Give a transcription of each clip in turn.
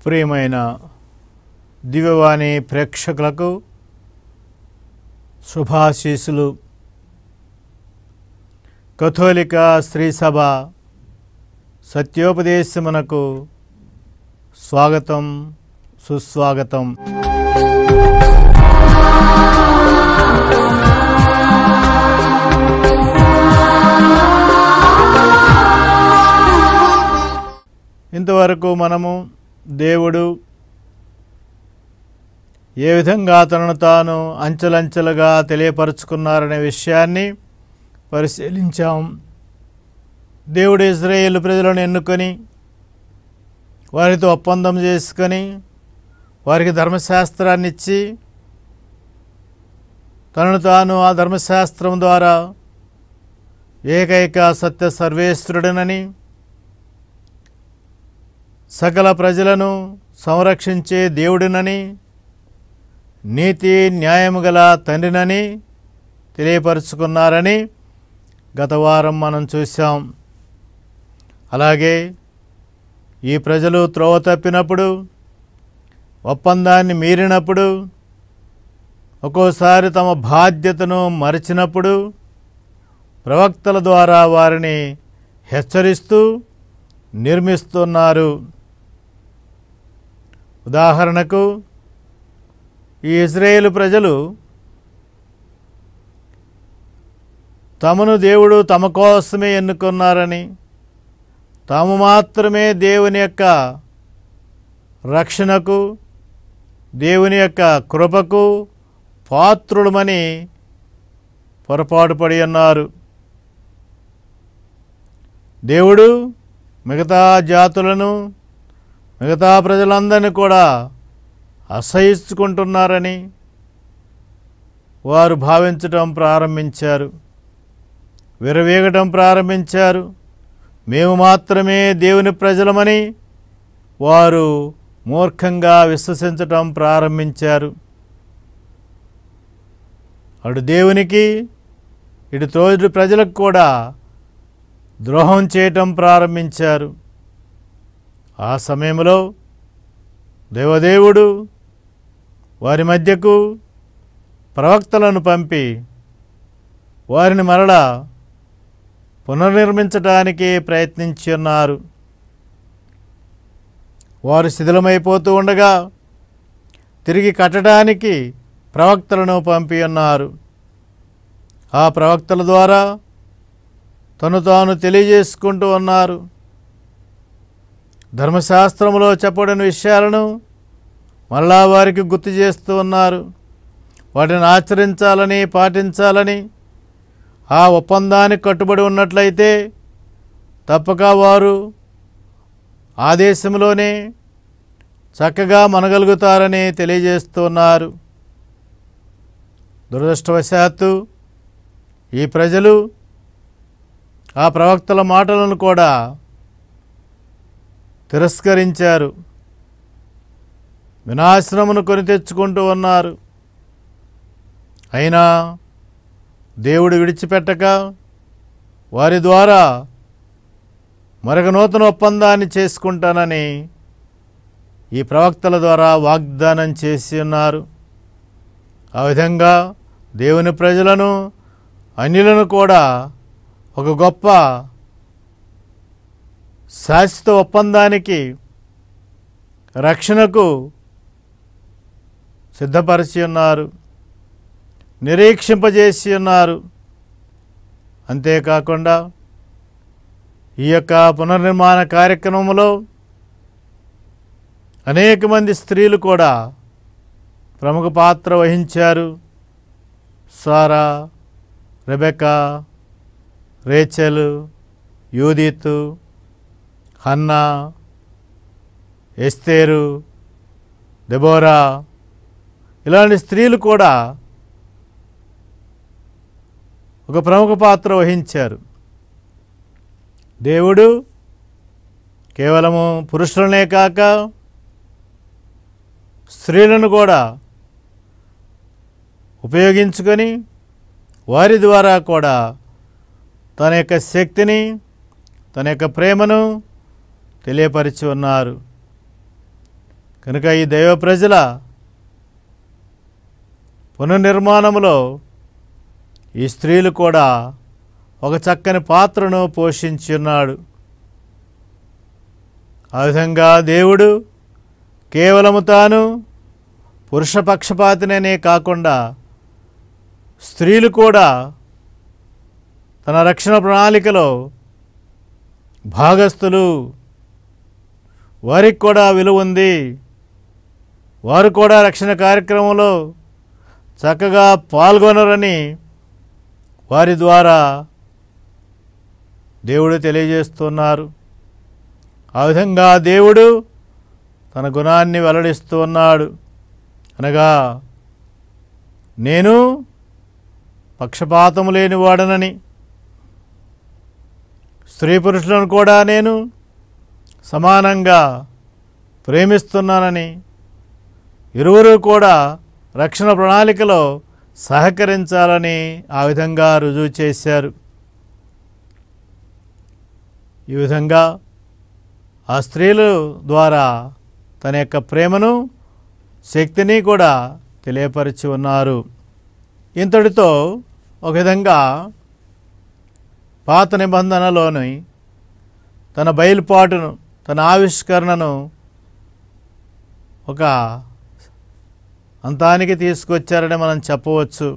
ప్రియమైన దివ్యవాణి ప్రేక్షకులకు శుభాశీసులు కథోలిక స్త్రీ సభ సత్యోపదేశమునకు స్వాగతం సుస్వాగతం ఇంతవరకు మనము దేవుడు ఏ విధంగా తనను తాను అంచెలంచెలుగా తెలియపరుచుకున్నారనే విషయాన్ని పరిశీలించాం దేవుడు ఇజ్రాయేల్ ప్రజలను ఎన్నుకొని వారితో ఒప్పందం చేసుకొని వారికి ధర్మశాస్త్రాన్ని ఇచ్చి తనను తాను ఆ ధర్మశాస్త్రం ద్వారా ఏకైక సత్య సర్వేశ్వరుడనని సకల ప్రజలను సంరక్షించే దేవుడినని నీతి న్యాయము గల తండ్రినని తెలియపరుచుకున్నారని గత వారం మనం చూసాం అలాగే ఈ ప్రజలు త్రోవ తప్పినప్పుడు ఒప్పందాన్ని మీరినప్పుడు ఒక్కోసారి తమ బాధ్యతను మరచినప్పుడు ప్రవక్తల ద్వారా వారిని హెచ్చరిస్తూ నిర్మిస్తున్నారు ఉదాహరణకు ఈ ఇజ్రాయేల్ ప్రజలు తమను దేవుడు తమ కోసమే ఎన్నుకున్నారని తాము మాత్రమే దేవుని యొక్క రక్షణకు దేవుని యొక్క కృపకు పాత్రులమని పొరపాటు పడి ఉన్నారు దేవుడు మిగతా జాతులను మిగతా ప్రజలందరినీ కూడా అసహించుకుంటున్నారని వారు భావించటం ప్రారంభించారు విరవీగటం ప్రారంభించారు మేము మాత్రమే దేవుని ప్రజలమని వారు మూర్ఖంగా విశ్వసించటం ప్రారంభించారు అటు దేవునికి ఇటు తోటి ప్రజలకు కూడా ద్రోహం చేయటం ప్రారంభించారు ఆ సమయంలో దేవదేవుడు వారి మధ్యకు ప్రవక్తలను పంపి వారిని మరలా పునర్నిర్మించడానికి ప్రయత్నించి ఉన్నారు వారు శిథిలమైపోతూ ఉండగా తిరిగి కట్టడానికి ప్రవక్తలను పంపి ఉన్నారు ఆ ప్రవక్తల ద్వారా తను తాను తెలియజేసుకుంటూ ఉన్నారు ధర్మశాస్త్రంలో చెప్పబడిన విషయాలను మళ్ళా వారికి గుర్తు చేస్తూ ఉన్నారు వాటిని ఆచరించాలని పాటించాలని ఆ ఒప్పందానికి కట్టుబడి ఉన్నట్లయితే తప్పక వారు ఆ దేశంలోనే చక్కగా మనగలుగుతారని తెలియజేస్తున్నారు దురదృష్టవశాత్తు ఈ ప్రజలు ఆ ప్రవక్తల మాటలను కూడా తిరస్కరించారు వినాశనమును కొని తెచ్చుకుంటూ ఉన్నారు అయినా దేవుడు విడిచిపెట్టక వారి ద్వారా మరొక నూతన ఒప్పందాన్ని చేసుకుంటానని ఈ ప్రవక్తల ద్వారా వాగ్దానం చేసి ఉన్నారు ఆ విధంగా దేవుని ప్రజలను అన్యులను కూడా ఒక గొప్ప శాశ్వత ఒప్పందానికి రక్షణకు సిద్ధపరిచి ఉన్నారు నిరీక్షింపజేసి ఉన్నారు అంతేకాకుండా ఈ యొక్క పునర్నిర్మాణ కార్యక్రమంలో అనేక మంది స్త్రీలు కూడా ప్రముఖ పాత్ర వహించారు Sarah Rebecca Rachel Judith Hannah Esther Deborah ఇలాంటి స్త్రీలు కూడా ఒక ప్రముఖ పాత్ర వహించారు దేవుడు కేవలము పురుషులనే కాక స్త్రీలను కూడా ఉపయోగించుకొని వారి ద్వారా కూడా తన యొక్క శక్తిని తన యొక్క ప్రేమను తెలియపరిచి ఉన్నారు కనుక ఈ దైవ ప్రజల పునర్నిర్మాణంలో ఈ స్త్రీలు కూడా ఒక చక్కని పాత్రను పోషించి ఉన్నాడు ఆ విధంగా దేవుడు కేవలము తాను పురుష పక్షపాతిననే కాకుండా స్త్రీలు కూడా తన రక్షణ ప్రణాళికలో భాగస్థులు వారికి కూడా విలువ ఉంది వారు కూడా రక్షణ కార్యక్రమంలో చక్కగా పాల్గొనరని వారి ద్వారా దేవుడు తెలియజేస్తున్నారు ఆ విధంగా దేవుడు తన గుణాన్ని వెల్లడిస్తూ ఉన్నాడు అనగా నేను పక్షపాతము లేని వాడనని స్త్రీ పురుషులను కూడా నేను సమానంగా ప్రేమిస్తున్నానని ఇరువురు కూడా రక్షణ ప్రణాళికలో సహకరించాలని ఆ విధంగా రుజువు చేశారు ఈ విధంగా ఆ స్త్రీల ద్వారా తన యొక్క ప్రేమను శక్తిని కూడా తెలియపరిచి ఉన్నారు ఇంతటితో ఒక విధంగా పాత నిబంధనలోని తన బయలుపాటును తన ఆవిష్కరణను ఒక అంతానికి తీసుకొచ్చారని మనం చెప్పవచ్చు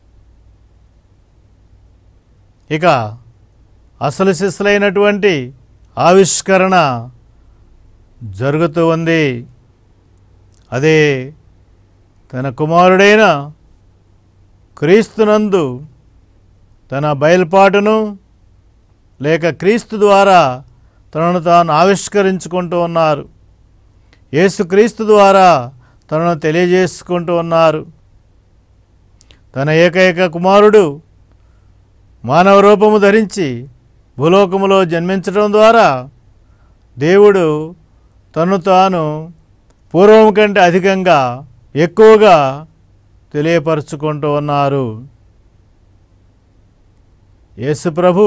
ఇక అసలు శిస్సులైనటువంటి ఆవిష్కరణ జరుగుతూ ఉంది అదే తన కుమారుడైన క్రీస్తునందు తన బయలుపాటును లేక క్రీస్తు ద్వారా తనను తాను ఆవిష్కరించుకుంటూ ఉన్నారు యేసుక్రీస్తు ద్వారా తనను తెలియజేసుకుంటూ ఉన్నారు తన ఏకైక కుమారుడు మానవ రూపము ధరించి భూలోకములో జన్మించడం ద్వారా దేవుడు తను తాను పూర్వం కంటే అధికంగా ఎక్కువగా తెలియపరుచుకుంటూ ఉన్నారు యేసు ప్రభు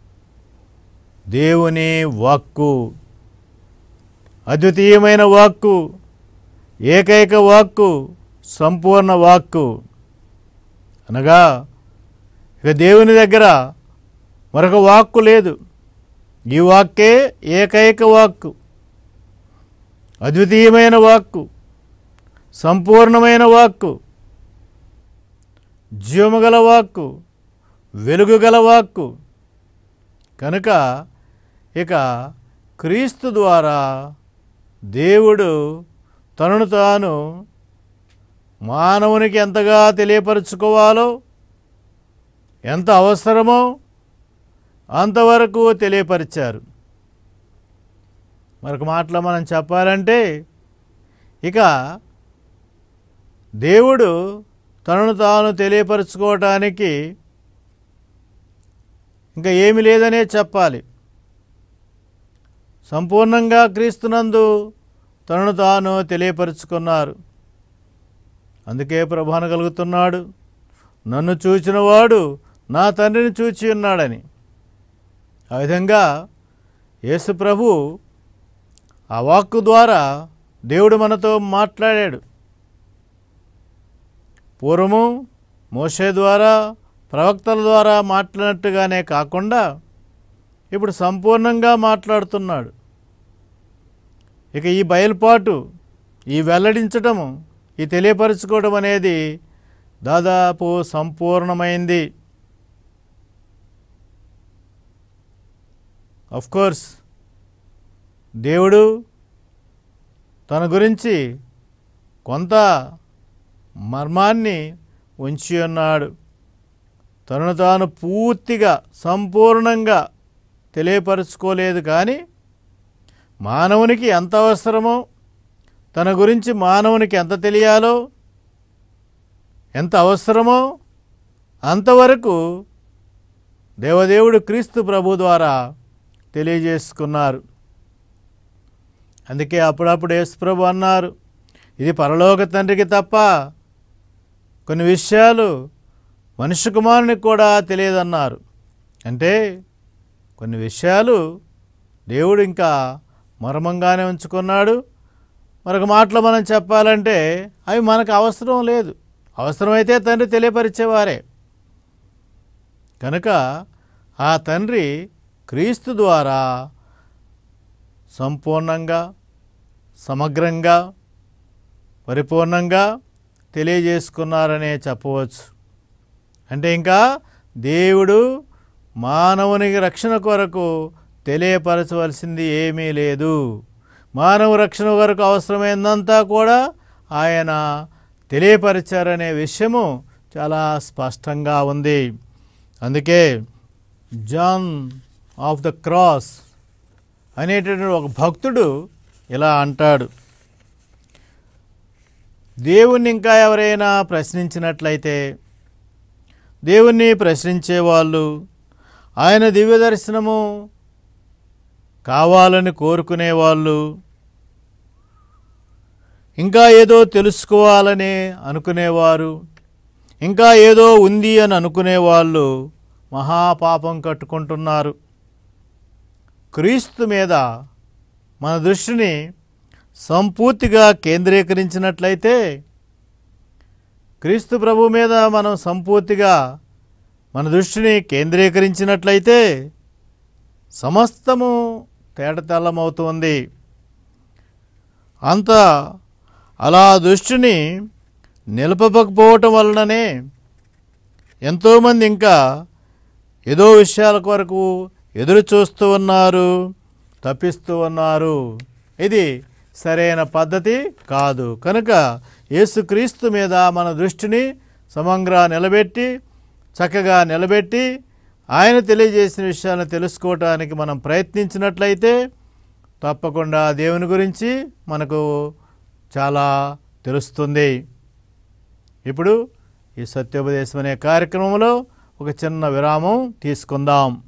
దేవుని వాక్కు అద్వితీయమైన వాక్కు ఏకైక వాక్కు సంపూర్ణ వాక్కు అనగా ఇక దేవుని దగ్గర మరొక వాక్కు లేదు ఈ వాక్కే ఏకైక వాక్కు అద్వితీయమైన వాక్కు సంపూర్ణమైన వాక్కు జీవము గల వాక్కు వెలుగు గల వాక్కు కనుక ఇక క్రీస్తు ద్వారా దేవుడు తనను తాను మానవునికి ఎంతగా తెలియపరుచుకోవాలో ఎంత అవసరమో అంతవరకు తెలియపరిచారు మరొక మాటలో మనం చెప్పాలంటే ఇక దేవుడు తనను తాను తెలియపరచుకోవటానికి ఇంకా ఏమి లేదనే చెప్పాలి సంపూర్ణంగా క్రీస్తునందు తనను తాను తెలియపరుచుకున్నారు అందుకే ప్రభాన కలుగుతున్నాడు నన్ను చూచినవాడు నా తండ్రిని చూచి ఉన్నాడని ఆ విధంగా యేసు ప్రభు ఆ వాక్కు ద్వారా దేవుడు మనతో మాట్లాడాడు పూర్వము మోషే ద్వారా ప్రవక్తల ద్వారా మాట్లాడినట్టుగానే కాకుండా ఇప్పుడు సంపూర్ణంగా మాట్లాడుతున్నాడు ఇక ఈ బయలుపాటు ఈ వెల్లడించటము ఈ తెలియపరచుకోవడం అనేది దాదాపు సంపూర్ణమైంది కోర్స్ దేవుడు తన గురించి కొంత మర్మాన్ని ఉంచి ఉన్నాడు తనను తాను పూర్తిగా సంపూర్ణంగా తెలియపరచుకోలేదు కానీ మానవునికి ఎంత అవసరమో తన గురించి మానవునికి ఎంత తెలియాలో ఎంత అవసరమో అంతవరకు దేవదేవుడు క్రీస్తు ప్రభు ద్వారా తెలియజేసుకున్నారు అందుకే అప్పుడప్పుడు యేసుప్రభు అన్నారు ఇది పరలోక తండ్రికి తప్ప కొన్ని విషయాలు మనుష్య కుమారునికి కూడా తెలియదన్నారు అంటే కొన్ని విషయాలు దేవుడు ఇంకా మర్మంగానే ఉంచుకున్నాడు మరొక మాటలో మనం చెప్పాలంటే అవి మనకు అవసరం లేదు అవసరమైతే తండ్రి తెలియపరిచేవారే కనుక ఆ తండ్రి క్రీస్తు ద్వారా సంపూర్ణంగా సమగ్రంగా పరిపూర్ణంగా తెలియజేసుకున్నారనే చెప్పవచ్చు అంటే ఇంకా దేవుడు మానవునికి రక్షణ కొరకు తెలియపరచవలసింది ఏమీ లేదు మానవ రక్షణ కొరకు అవసరమైనంతా కూడా ఆయన తెలియపరిచారనే విషయము చాలా స్పష్టంగా ఉంది అందుకే జాన్ ఆఫ్ ద క్రాస్ అనేటటువంటి ఒక భక్తుడు ఇలా అంటాడు దేవుణ్ణి ఇంకా ఎవరైనా ప్రశ్నించినట్లయితే దేవుణ్ణి ప్రశ్నించే వాళ్ళు ఆయన దివ్య దర్శనము కావాలని కోరుకునే వాళ్ళు ఇంకా ఏదో తెలుసుకోవాలని అనుకునేవారు ఇంకా ఏదో ఉంది అని అనుకునేవాళ్ళు మహాపాపం కట్టుకుంటున్నారు క్రీస్తు మీద మన దృష్టిని సంపూర్తిగా కేంద్రీకరించినట్లయితే క్రీస్తు ప్రభు మీద మనం సంపూర్తిగా మన దృష్టిని కేంద్రీకరించినట్లయితే సమస్తము తేటతెల్లమవుతుంది అంత అలా దృష్టిని నిలపకపోవటం వలననే ఎంతోమంది ఇంకా ఏదో విషయాల కొరకు ఎదురు చూస్తూ ఉన్నారు తప్పిస్తూ ఉన్నారు ఇది సరైన పద్ధతి కాదు కనుక యేసుక్రీస్తు మీద మన దృష్టిని సమంగా నిలబెట్టి చక్కగా నిలబెట్టి ఆయన తెలియజేసిన విషయాలను తెలుసుకోవటానికి మనం ప్రయత్నించినట్లయితే తప్పకుండా దేవుని గురించి మనకు చాలా తెలుస్తుంది ఇప్పుడు ఈ సత్యోపదేశం అనే కార్యక్రమంలో ఒక చిన్న విరామం తీసుకుందాం